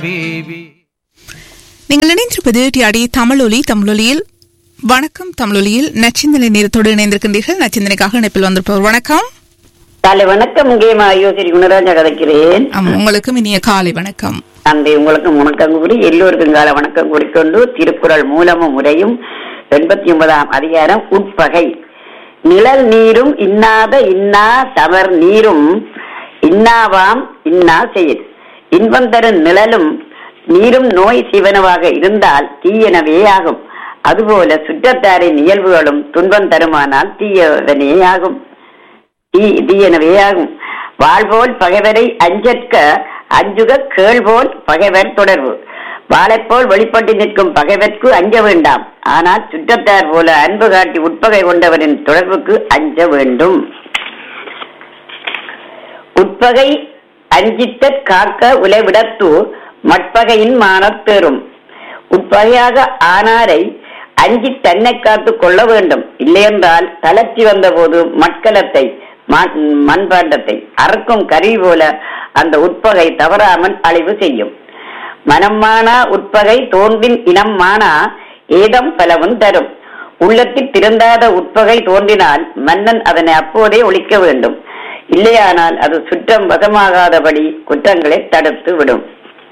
நீங்கள் இணைந்திருப்பது டிஆடி தமிழொலி தமிழொலியில் வணக்கம் தமிழொலியில் நச்சிந்தனை நேரத்தோடு இணைந்திருக்கின்றீர்கள் நச்சிந்தனைக்காக இணைப்பில் வந்திருப்பவர் வணக்கம் காலை வணக்கம் இங்கேயும் யோசரி குணராஜா கதைக்கிறேன் ஆம், உங்களுக்கும் இனிய காலை வணக்கம் அன்றை உங்களுக்கும் வணக்கம் கூறி எல்லோருக்கும் கால வணக்கம் கூறிக்கொண்டு திருக்குறள் மூலமும் முறையும் எண்பத்தி ஒன்பதாம் அதிகாரம் உட்பகை நிழல் நீரும் இன்னாத இன்னா தவர் நீரும் இன்னாவாம் இன்னா செயல் இன்பம் தரும் நிழலும் நீரும் நோய் சிவனவாக இருந்தால் தீயனவே ஆகும் அதுபோல சுற்றத்தாரின் இயல்புகளும் துன்பம் தருமானால் தீயவனே ஆகும் தீ தீயனவே ஆகும் வாழ்போல் பகைவரை அஞ்சற்க அஞ்சுக கேள்போல் பகைவர் தொடர்பு வாளைப்போல் வெளிப்பட்டு நிற்கும் பகைவர்க்கு அஞ்ச வேண்டாம் ஆனால் சுற்றத்தார் போல அன்பு காட்டி உட்பகை கொண்டவரின் தொடர்புக்கு அஞ்ச வேண்டும் உட்பகை அஞ்சித்த காக்க உலைவிடத்து மட்பகையின் மானத்தேறும் உட்பகையாக ஆனாரை அஞ்சி தன்னை காத்து கொள்ள வேண்டும் இல்லையென்றால் தளர்ச்சி வந்தபோது மட்கலத்தை மண்- மண்பாண்டத்தை அறுக்கும் கருவி போல அந்த உட்பகை தவறாமல் அழிவு செய்யும் மனம் மானா உட்பகை தோன்றின் இனம் மானா ஏதம் பலவும் தரும் உள்ளத்தில் திருந்தாத உட்பகை தோன்றினால் மன்னன் அதனை அப்போதே ஒழிக்க வேண்டும் இல்லையானால் அது சுற்றம் வசமாகாதபடி குற்றங்களை தடுத்து விடும்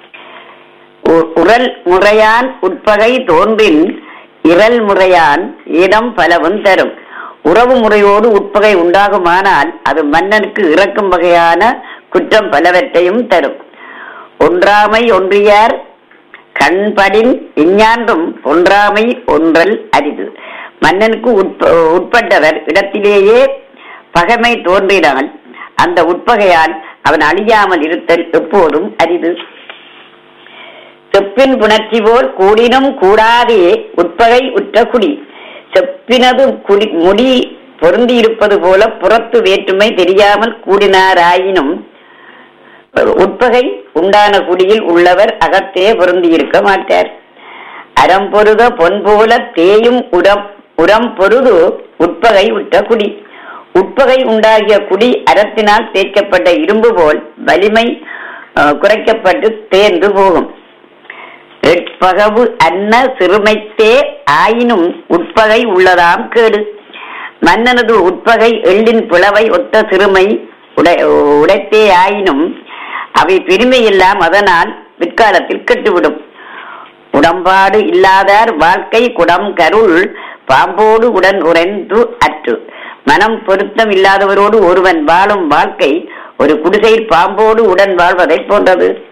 உ- உரல் முறையான் உட்பகை தோன்றின் இரல் முறையான் இடம் பலவும் தரும் உறவு முறையோடு உட்பகை உண்டாகுமானால் அது மன்னனுக்கு இறக்கும் வகையான குற்றம் பலவற்றையும் தரும் ஒன்றாமை ஒன்றியார் கண்படின் இஞ்ஞான்றும் ஒன்றாமை ஒன்றல் அரிது மன்னனுக்கு உட்ப- உட்பட்டவர் இடத்திலேயே பகைமை தோன்றினால் அந்த உட்பகையால் அவன் அழியாமல் இருத்தல் எப்போதும் அரிது செப்பின் புணர்ச்சி போல் கூடினும் கூடாதே உட்பகை உற்ற குடி செப்பினது குடி முடி பொருந்தி இருப்பது போல புறத்து வேற்றுமை தெரியாமல் கூடினாராயினும் உட்பகை உண்டான குடியில் உள்ளவர் அகத்தே பொருந்தி இருக்க மாட்டார் அறம் பொருத பொன் போல தேயும் உரம் உரம் பொருது உட்பகை உற்ற குடி உட்பகை உண்டாகிய குடி அறத்தினால் தேய்க்கப்பட்ட இரும்பு போல் வலிமை அஹ், குறைக்கப்பட்டு தேர்ந்து போகும் எட்பகவு அன்ன சிறுமைத்தே ஆயினும் உட்பகை உள்ளதாம் கேடு மன்னனது உட்பகை எள்ளின் பிளவை ஒத்த சிறுமை உடை உடைத்தே ஆயினும் அவை பெருமையெல்லாம் அதனால் பிற்காலத்தில் கெட்டுவிடும் உடம்பாடு இல்லாதார் வாழ்க்கை குடம் கருள் பாம்போடு உடன் உறைந்து அற்று மனம் பொருத்தம் இல்லாதவரோடு ஒருவன் வாழும் வாழ்க்கை ஒரு குடிசையில் பாம்போடு உடன் வாழ்வதைப் போன்றது